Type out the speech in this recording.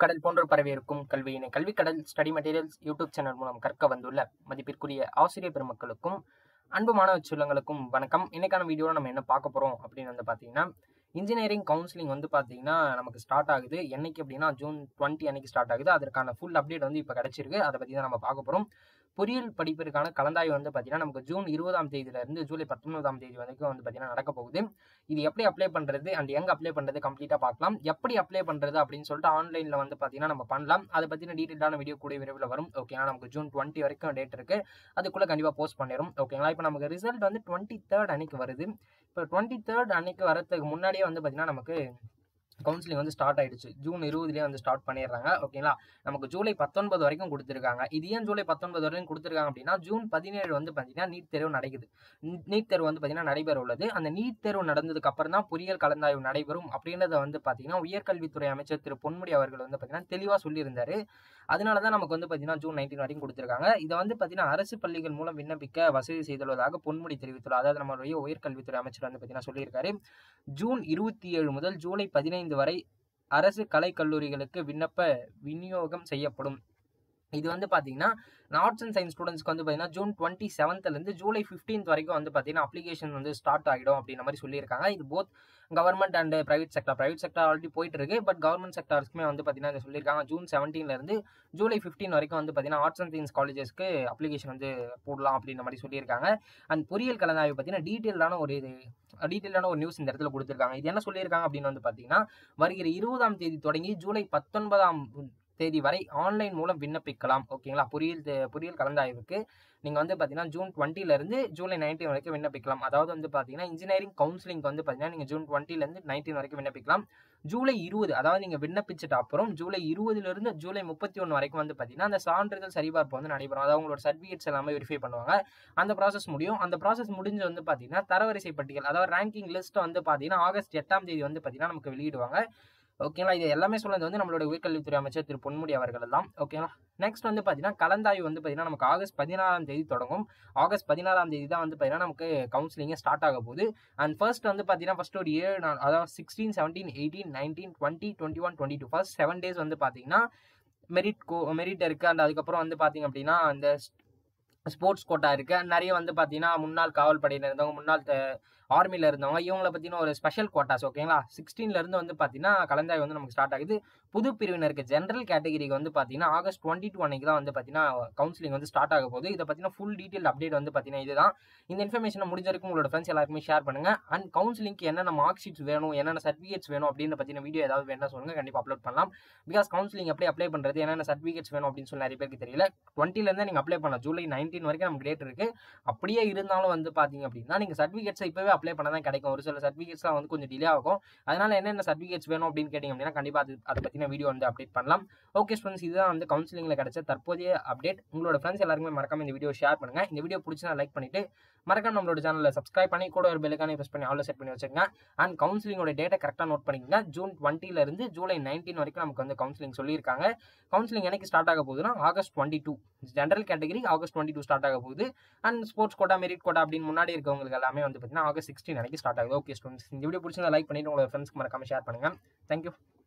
கடல் போன்று பரவியிருக்கும் கல்வியினை கல்வி கடல் ஸ்டடி மெட்டீரியல்ஸ் யூடியூப் சேனல் மூலம் கற்க வந்துள்ள மதிப்பிற்குரிய ஆசிரியர் பெருமக்களுக்கும் அன்பு மாணவ செல்வங்களுக்கும் வணக்கம் இன்னைக்கான வீடியோவில் நம்ம என்ன பார்க்க போகிறோம் அப்படின்னு வந்து பார்த்தீங்கன்னா இன்ஜினியரிங் கவுன்சிலிங் வந்து பார்த்தீங்கன்னா நமக்கு ஸ்டார்ட் ஆகுது என்னைக்கு அப்படின்னா ஜூன் டுவெண்ட்டி அன்னைக்கு ஸ்டார்ட் ஆகுது அதற்கான ஃபுல் அப்டேட் வந்து இப்போ கிடைச்சிருக்கு அதை பற்றி தான் நம்ம பார்க்க போகிறோம் பொறியியல் படிப்பிற்கான கலந்தாய்வு வந்து பார்த்தீங்கன்னா நமக்கு ஜூன் இருபதாம் தேதியிலிருந்து ஜூலை பத்தொன்பதாம் தேதி வரைக்கும் வந்து பார்த்தீங்கன்னா நடக்க போகுது இது எப்படி அப்ளை பண்ணுறது அண்ட் எங்கே அப்ளை பண்ணுறது கம்ப்ளீட்டாக பார்க்கலாம் எப்படி அப்ளை பண்ணுறது அப்படின்னு சொல்லிட்டு ஆன்லைனில் வந்து பார்த்தீங்கன்னா நம்ம பண்ணலாம் அதை பற்றின டீட்டெயிலான வீடியோ கூட விரைவில் வரும் ஓகேங்களா நமக்கு ஜூன் டுவெண்ட்டி வரைக்கும் டேட் இருக்குது அதுக்குள்ளே கண்டிப்பாக போஸ்ட் பண்ணிடும் ஓகேங்களா இப்போ நமக்கு ரிசல்ட் வந்து டுவெண்ட்டி தேர்ட் அன்னைக்கு வருது இப்போ டுவெண்ட்டி தேர்ட் அன்னைக்கு வரதுக்கு முன்னாடியே வந்து பார்த்தீங்கன்னா நமக்கு கவுன்சிலிங் வந்து ஸ்டார்ட் ஆயிடுச்சு ஜூன் இருபதுலேயே வந்து ஸ்டார்ட் பண்ணிடுறாங்க ஓகேங்களா நமக்கு ஜூலை பத்தொன்பது வரைக்கும் கொடுத்துருக்காங்க இது ஏன் ஜூலை பத்தொன்பது வரைக்கும் கொடுத்துருக்காங்க அப்படின்னா ஜூன் பதினேழு வந்து பார்த்தீங்கன்னா நீட் தேர்வு நடக்குது நீட் தேர்வு வந்து பார்த்தீங்கன்னா நடைபெற உள்ளது அந்த நீட் தேர்வு நடந்ததுக்கு அப்புறம் தான் பொறியியல் கலந்தாய்வு நடைபெறும் அப்படின்றத வந்து பார்த்தீங்கன்னா உயர்கல்வித்துறை அமைச்சர் திரு பொன்முடி அவர்கள் வந்து பார்த்தீங்கன்னா தெளிவாக சொல்லியிருந்தாரு அதனால தான் நமக்கு வந்து பார்த்தீங்கன்னா ஜூன் நைன்டீன் வரைக்கும் கொடுத்துருக்காங்க இதை வந்து பார்த்தீங்கன்னா அரசு பள்ளிகள் மூலம் விண்ணப்பிக்க வசதி செய்துள்ளதாக பொன்முடி தெரிவித்துள்ளார் அதாவது நம்மளுடைய உயர்கல்வித்துறை அமைச்சர் வந்து பார்த்தீங்கன்னா சொல்லியிருக்காரு ஜூன் இருபத்தி ஏழு முதல் ஜூலை பதினைந்து வரை அரசு கலைக் கல்லூரிகளுக்கு விண்ணப்ப விநியோகம் செய்யப்படும் இது வந்து பார்த்தீங்கன்னா ஆர்ட்ஸ் அண்ட் சயின்ஸ் ஸ்டூடெண்ட்ஸ்க்கு வந்து பார்த்தீங்கன்னா ஜூன் டுவெண்ட்டி செவன்த்லேருந்து ஜூலை ஃபிஃப்டீன்த் வரைக்கும் வந்து பார்த்தீங்கன்னா அப்ளிகேஷன் வந்து ஸ்டார்ட் ஆகிடும் அப்படின்ற மாதிரி சொல்லியிருக்காங்க இது both government and private sector private sector already போயிட்டு இருக்கு பட் கவர்மெண்ட் செக்டர்ஸ்க்குமே வந்து பார்த்தீங்கன்னா இதை சொல்லியிருக்காங்க ஜூன் செவன்டீன்லேருந்து ஜூலை ஃபிஃப்டீன் வரைக்கும் வந்து பார்த்தீங்கன்னா ஆர்ட்ஸ் அண்ட் சயின்ஸ் காலேஜஸ்க்கு அப்ளிகேஷன் வந்து போடலாம் அப்படின்ற மாதிரி சொல்லியிருக்காங்க அண்ட் பொறியியல் கலந்தாய்வு பார்த்தீங்கன்னா டீட்டெயிலான ஒரு இது டீட்டெயிலான ஒரு நியூஸ் இந்த இடத்துல கொடுத்துருக்காங்க இது என்ன சொல்லியிருக்காங்க அப்படின்னு வந்து பார்த்தீங்கன்னா வருகிற இருபதாம் தேதி தொடங்கி ஜூலை பத்தொன்பதாம் தேதி வரை ஆன்லைன் மூலம் விண்ணப்பிக்கலாம் ஓகேங்களா பொறியியல் பொறியியல் கலந்தாய்வுக்கு நீங்கள் வந்து பார்த்தீங்கன்னா ஜூன் டுவெண்ட்டிலேருந்து ஜூலை நைன்டீன் வரைக்கும் விண்ணப்பிக்கலாம் அதாவது வந்து பார்த்தீங்கன்னா இன்ஜினியரிங் கவுன்சிலிங் வந்து பார்த்தீங்கன்னா நீங்கள் ஜூன் டுவெண்ட்டிலேருந்து நைன்டீன் வரைக்கும் விண்ணப்பிக்கலாம் ஜூலை இருபது அதாவது நீங்கள் விண்ணப்பிச்சிட்ட அப்புறம் ஜூலை இருபதுலேருந்து ஜூலை முப்பத்தி ஒன்று வரைக்கும் வந்து பார்த்தீங்கன்னா அந்த சான்றிதழ் சரிபார்ப்பு வந்து நடைபெறும் அதாவது உங்களோட சர்டிஃபிகேட்ஸ் எல்லாமே வெரிஃபை பண்ணுவாங்க அந்த ப்ராசஸ் முடியும் அந்த ப்ராசஸ் முடிஞ்சு வந்து பார்த்தீங்கன்னா தரவரிசை பட்டியல் அதாவது ரேங்கிங் லிஸ்ட் வந்து பார்த்தீங்கன்னா ஆகஸ்ட் எட்டாம் தேதி வந்து பார்த்தீங்கன்னா நமக்கு வெளியிடுவாங்க ஓகேங்களா இது எல்லாமே சொன்னது வந்து நம்மளோட உயர்கல்வித்துறை அமைச்சர் திரு பொன்முடி அவர்கள் தான் ஓகேங்களா நெக்ஸ்ட் வந்து பார்த்தீங்கன்னா கலந்தாய்வு வந்து பார்த்தீங்கன்னா நமக்கு ஆகஸ்ட் பதினாறாம் தேதி தொடங்கும் ஆகஸ்ட் பதினாறாம் தேதி தான் வந்து பார்த்தீங்கன்னா நமக்கு கவுன்சிலிங்கே ஸ்டார்ட் ஆக போகுது அண்ட் ஃபர்ஸ்ட் வந்து பார்த்தீங்கன்னா ஃபர்ஸ்ட் ஒரு ஏழு நாள் அதாவது sixteen seventeen eighteen nineteen twenty twenty one twenty two first seven days வந்து பார்த்தீங்கன்னா மெரிட் கோ மெரிட் இருக்குது அண்ட் அதுக்கப்புறம் வந்து பார்த்தீங்க அப்படின்னா அந்த ஸ்போர்ட்ஸ் கோட்டா இருக்கு நிறைய வந்து பார்த்தீங்கன்னா முன்னாள் காவல் படையில் இருந்தவங்க முன்னாள் ஆர்மியில் இருந்தவங்க இவங்கள பற்றின ஒரு ஸ்பெஷல் கோட்டாஸ் ஓகேங்களா சிக்ஸ்டீன்லேருந்து வந்து பார்த்தீங்கன்னா கலந்தாய்வு வந்து நமக்கு ஸ்டார்ட் ஆகுது புது பிரிவினருக்கு ஜென்ரல் கேட்டகரிக்கு வந்து பார்த்தீங்கன்னா ஆகஸ்ட் டுவெண்ட்டி டூ அன்னைக்கு தான் வந்து பார்த்தீங்கன்னா கவுன்சிலிங் வந்து ஸ்டார்ட் ஆக போகுது இதை பற்றின ஃபுல் டீட்டெயில் அப்டேட் வந்து பார்த்தீங்கன்னா இதுதான் இந்த இன்ஃபர்மேஷனை முடிஞ்ச வரைக்கும் உங்களோட ஃப்ரெண்ட்ஸ் எல்லாருக்குமே ஷேர் பண்ணுங்க அண்ட் கவுன்சிலிங்க்கு என்னென்ன மார்க் ஷீட்ஸ் வேணும் என்னென்ன சர்டிஃபிகேட்ஸ் வேணும் அப்படின்னு பற்றின வீடியோ ஏதாவது வேணா சொல்லுங்க கண்டிப்பாக அப்லோட் பண்ணலாம் பிகாஸ் கவுன்சிலிங் எப்படி அப்ளை பண்ணுறது என்னென்ன சர்டிஃபிகேட்ஸ் வேணும் அப்படின்னு சொல்லி நிறைய பேருக்கு தெரியல டுவெண்ட்டிலேருந்து நீங்கள் அப்ளை பண்ணலாம் ஜூலை நைன்டீன் வரைக்கும் நமக்கு டேட் இருக்கு அப்படியே இருந்தாலும் வந்து பார்த்தீங்க அப்படின்னா நீங்கள் சர்டிஃபிகேட்ஸை இப்போவே அப்ளை பண்ண தான் கிடைக்கும் ஒரு சில சர்டிஃபிகேட்ஸ்லாம் வந்து கொஞ்சம் டிலே ஆகும் அதனால என்னென்ன சர்டிஃபிகேட்ஸ் வேணும் அப்படின்னு கேட்டிங்க அப்படின்னா கண்டிப்பாக அது அதை பற்றின வீடியோ வந்து அப்டேட் பண்ணலாம் ஓகே ஸ்டூடெண்ட்ஸ் இதுதான் வந்து கவுன்சிலிங்கில் கிடைச்ச தற்போதைய அப்டேட் உங்களோட ஃப்ரெண்ட்ஸ் எல்லாருமே மறக்காம இந்த வீடியோ ஷேர் பண்ணுங்க இந்த வீடியோ பிடிச்சா லைக் பண்ணிட்டு மறக்காம நம்மளோட சேனலில் சப்ஸ்கிரைப் பண்ணி கூட ஒரு பெல்லுக்கான ப்ரெஸ் பண்ணி ஆல்ல செட் பண்ணி வச்சுக்கோங்க அண்ட் கவுன்சிலிங்கோட டேட்டை கரெக்டாக நோட் பண்ணிக்கோங்க ஜூன் டுவெண்ட்டிலேருந்து ஜூலை நைன்டீன் வரைக்கும் நமக்கு வந்து கவுன்சிலிங் சொல்லியிருக்காங்க கவுன்சிலிங் எனக்கு ஸ்டார்ட் ஆக போகுதுன்னா August twenty two general category August twenty two start ஆக போகுது and sports quota merit quota அப்படின்னு முன்னாடி இருக்கவங்களுக்கு எல்லாமே வந்து பார்த்தீங்கன்னா ஆகஸ்ட் சிக்ஸ்டீன் வரைக்கும் ஸ்டார்ட் ஆகுது ஓகே ஸ்டூடெண்ட்ஸ் இந்த வீடியோ பிடிச்சிருந்தா லைக் பண்ணிட்டு உங்களோட ஃப்ரெண்ட்ஸ்க்கு மறக்காம ஷேர் பண்ணுங்க தேங்க்யூ